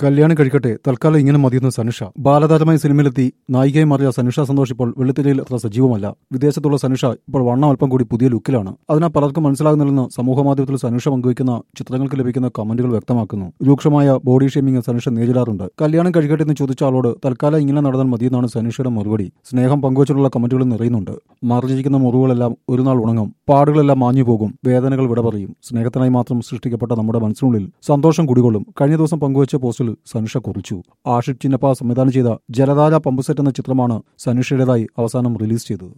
കല്യാണം കഴിക്കട്ടെ തൽക്കാലം ഇങ്ങനെ മതിയെന്ന് സനുഷ ബാലതാരമായ സിനിമയിലെത്തി നായികയെ മാറിയ സനുഷ സന്തോഷ് ഇപ്പോൾ വെള്ളിത്തിരയിൽ അത്ര സജീവമല്ല വിദേശത്തുള്ള സനുഷ ഇപ്പോൾ വണ്ണം അല്പം കൂടി പുതിയ ലുക്കിലാണ് അതിനാൽ പലർക്കും മനസ്സിലാകുന്നില്ലെന്ന് സമൂഹമാധ്യമത്തിൽ സനുഷ പങ്കുവയ്ക്കുന്ന ചിത്രങ്ങൾക്ക് ലഭിക്കുന്ന കമന്റുകൾ വ്യക്തമാക്കുന്നു രൂക്ഷമായ ബോഡി ഷേമിംഗ് സനുഷ നേരിടാറുണ്ട് കല്യാണം കഴിക്കട്ടെ എന്ന് ചോദിച്ച ആളോട് തൽക്കാലം ഇങ്ങനെ നടന്നാൽ മതിയെന്നാണ് സനുഷയുടെ മറുപടി സ്നേഹം പങ്കുവച്ചിട്ടുള്ള കമന്റുകൾ നിറയുന്നുണ്ട് മറിഞ്ഞിരിക്കുന്ന മുറിവുകളെല്ലാം ഒരു നാൾ ഉണങ്ങും പാടുകളെല്ലാം മാഞ്ഞു പോകും വേദനകൾ വിട പറയും സ്നേഹത്തിനായി മാത്രം സൃഷ്ടിക്കപ്പെട്ട നമ്മുടെ മനസ്സിനുള്ളിൽ സന്തോഷം കുടികൊള്ളും കഴിഞ്ഞ ദിവസം പങ്കുവച്ച പോസ്റ്റിൽ സനുഷ കുറിച്ചു ആഷിഖ് ചിന്നപ്പ സംവിധാനം ചെയ്ത ജലധാര പമ്പ് സെറ്റ് എന്ന ചിത്രമാണ് സനുഷയുടേതായി അവസാനം റിലീസ് ചെയ്തത്